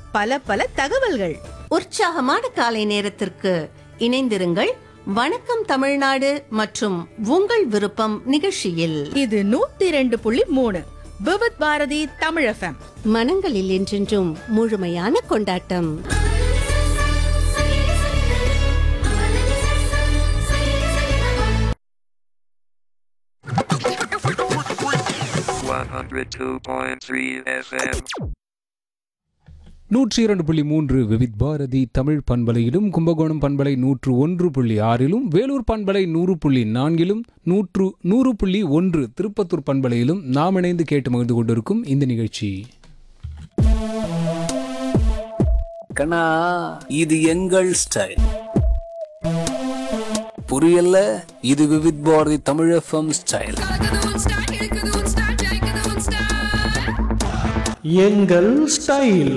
பல பல தகவல்கள் உற்சாகமான காலை நேரத்திற்கு இணைந்திருங்கள் வணக்கம் தமிழ்நாடு மற்றும் உங்கள் விருப்பம் நிகழ்ச்சியில் இது நூத்தி ரெண்டு புள்ளி மூணு விவித் பாரதி தமிழ் எஃப்எம் மனங்களில் என்றென்றும் முழுமையான கொண்டாட்டம் One hundred two point three FM. நூற்றி இரண்டு புள்ளி மூன்று விவித் பாரதி தமிழ் பண்பலையிலும் கும்பகோணம் பண்பலை நூற்று ஒன்று புள்ளி ஆறிலும் வேலூர் பண்பலை நூறு புள்ளி நான்கிலும் நூற்று நூறு புள்ளி ஒன்று திருப்பத்தூர் பண்பலையிலும் நாம் இணைந்து கேட்டு மகிழ்ந்து கொண்டிருக்கும் இந்த நிகழ்ச்சி கண்ணா இது எங்கள் ஸ்டைல் புரியல இது விவித் பாரதி தமிழ் எஃப்எம் ஸ்டைல் எங்கள் ஸ்டைல்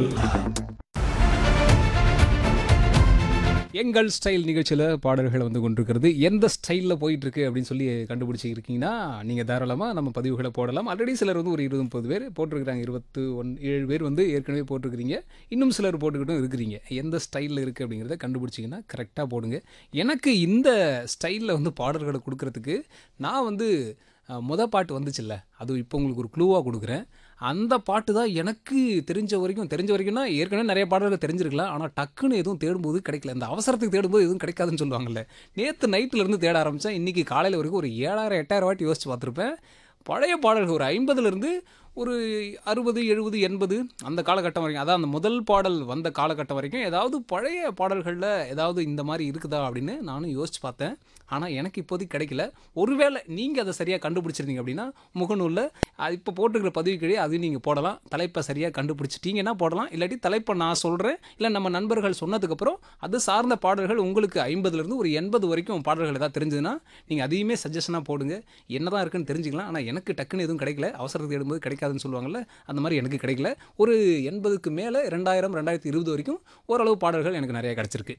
எங்கள் ஸ்டைல் நிகழ்ச்சியில் பாடல்கள் வந்து கொண்டிருக்கிறது எந்த ஸ்டைலில் போயிட்டு இருக்கு அப்படின்னு சொல்லி கண்டுபிடிச்சி இருக்கீங்கன்னா நீங்கள் தாராளமாக நம்ம பதிவுகளை போடலாம் ஆல்ரெடி சிலர் வந்து ஒரு இருபது முப்பது பேர் போட்டிருக்கிறாங்க இருபத்து ஒன் ஏழு பேர் வந்து ஏற்கனவே போட்டிருக்கிறீங்க இன்னும் சிலர் போட்டுக்கிட்டும் இருக்கிறீங்க எந்த ஸ்டைலில் இருக்குது அப்படிங்கிறத கண்டுபிடிச்சிங்கன்னா கரெக்டாக போடுங்க எனக்கு இந்த ஸ்டைலில் வந்து பாடல்களை கொடுக்கறதுக்கு நான் வந்து அஹ், முத பாட்டு வந்துச்சுல்ல அது இப்போ உங்களுக்கு ஒரு க்ளூவாக கொடுக்குறேன் அந்த பாட்டு தான் எனக்கு தெரிஞ்ச வரைக்கும் தெரிஞ்ச வரைக்கும்னா ஏற்கனவே நிறைய பாடல்கள் தெரிஞ்சிருக்கலாம் ஆனால் டக்குன்னு எதுவும் தேடும்போது கிடைக்கல இந்த அவசரத்துக்கு தேடும்போது எதுவும் கிடைக்காதுன்னு சொல்லுவாங்கல்ல நேற்று நைட்டிலேருந்து தேட ஆரம்பித்தேன் இன்றைக்கி காலையில் வரைக்கும் ஒரு ஏழாயிரம் எட்டாயிரம் வாட்டி யோசிச்சு பார்த்துருப்பேன் பழைய பாடல்கள் ஒரு ஐம்பதுலேருந்து ஒரு அறுபது எழுபது எண்பது அந்த காலகட்டம் வரைக்கும் அதான் அந்த முதல் பாடல் வந்த காலகட்டம் வரைக்கும் ஏதாவது பழைய பாடல்களில் ஏதாவது இந்த மாதிரி இருக்குதா அப்படின்னு நானும் யோசிச்சு பார்த்தேன் ஆனால் எனக்கு இப்போதைக்கு கிடைக்கல ஒருவேளை நீங்கள் அதை சரியாக கண்டுபிடிச்சிருந்தீங்க அப்படின்னா முகநூலில் அது இப்போ போட்டுக்கிற பதிவு கீழே அதையும் நீங்கள் போடலாம் தலைப்பை சரியாக கண்டுபிடிச்சிட்டீங்கன்னா போடலாம் இல்லாட்டி தலைப்பை நான் சொல்கிறேன் இல்லை நம்ம நண்பர்கள் சொன்னதுக்கப்புறம் அது சார்ந்த பாடல்கள் உங்களுக்கு ஐம்பதுலேருந்து ஒரு எண்பது வரைக்கும் பாடல்கள் ஏதாவது தெரிஞ்சதுன்னா நீங்கள் அதையுமே சஜஷனாக போடுங்க என்னதான் இருக்குன்னு தெரிஞ்சுக்கலாம் ஆனால் எனக்கு டக்குன்னு எதுவும் கிடைக்கல அவசரத்துக்கு தேடும்போது கிடைக்காதுன்னு சொல்லுவாங்கல்ல அந்த மாதிரி எனக்கு கிடைக்கல ஒரு எண்பதுக்கு மேலே ரெண்டாயிரம் ரெண்டாயிரத்தி இருபது வரைக்கும் ஓரளவு பாடல்கள் எனக்கு நிறைய கிடச்சிருக்கு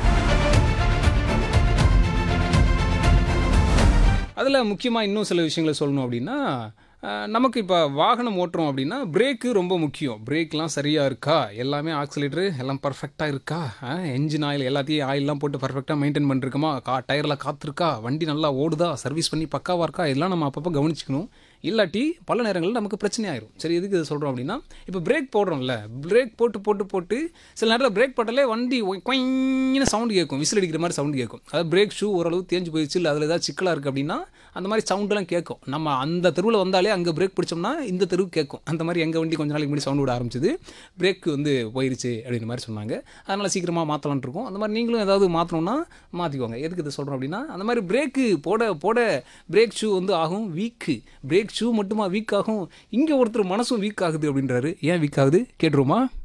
அதில் முக்கியமாக இன்னும் சில விஷயங்களை சொல்லணும் அப்படின்னா அஹ், நமக்கு இப்போ வாகனம் ஓட்டுறோம் அப்படின்னா பிரேக்கு ரொம்ப முக்கியம் பிரேக்லாம் சரியாக இருக்கா எல்லாமே ஆக்சிலேட்டரு எல்லாம் பர்ஃபெக்டாக இருக்கா என்ஜின் ஆயில் எல்லாத்தையும் ஆயிலெலாம் போட்டு பர்ஃபெக்டாக மெயின்டைன் பண்ணிருக்கோமா கா டயரில் காத்திருக்கா வண்டி நல்லா ஓடுதா சர்வீஸ் பண்ணி பக்காவாக இருக்கா எல்லாம் நம்ம அப்பப்போ கவனிச்சுக்கணும் இல்லாட்டி பல நேரங்களில் நமக்கு பிரச்சனை ஆயிரும் சரி எதுக்கு இதை சொல்கிறோம் அப்படின்னா இப்போ பிரேக் போடுறோம்ல பிரேக் போட்டு போட்டு போட்டு சில நேரத்தில் பிரேக் போட்டாலே வண்டி கொயின்னு சவுண்டு கேட்கும் விசில் அடிக்கிற மாதிரி சவுண்டு கேட்கும் அதாவது பிரேக் ஷூ ஓரளவு தேஞ்சு போயிடுச்சு இல்லை அதில் ஏதாவது சிக்கலாக இருக்குது அப்படின்னா அந்த மாதிரி சவுண்டெல்லாம் கேட்கும் நம்ம அந்த தெருவில் வந்தாலே அங்கே பிரேக் பிடிச்சோம்னா இந்த தெருவுக்கு கேட்கும் அந்த மாதிரி எங்கள் வண்டி கொஞ்ச நாளைக்கு முன்னாடி சவுண்டு விட ஆரம்பிச்சது பிரேக் வந்து போயிருச்சு அப்படின்ற மாதிரி சொன்னாங்க அதனால் சீக்கிரமாக மாற்றலான் இருக்கும் அந்த மாதிரி நீங்களும் ஏதாவது மாற்றணும்னா மாற்றிக்கோங்க எதுக்கு இதை சொல்கிறோம் அப்படின்னா அந்த மாதிரி பிரேக்கு போட போட பிரேக் ஷூ வந்து ஆகும் வீக்கு பிரேக் ஷூ மட்டுமா வீக் ஆகும் இங்கே ஒருத்தர் மனசும் வீக் ஆகுது அப்படின்றாரு ஏன் வீக் ஆகுது கேட்டுருமா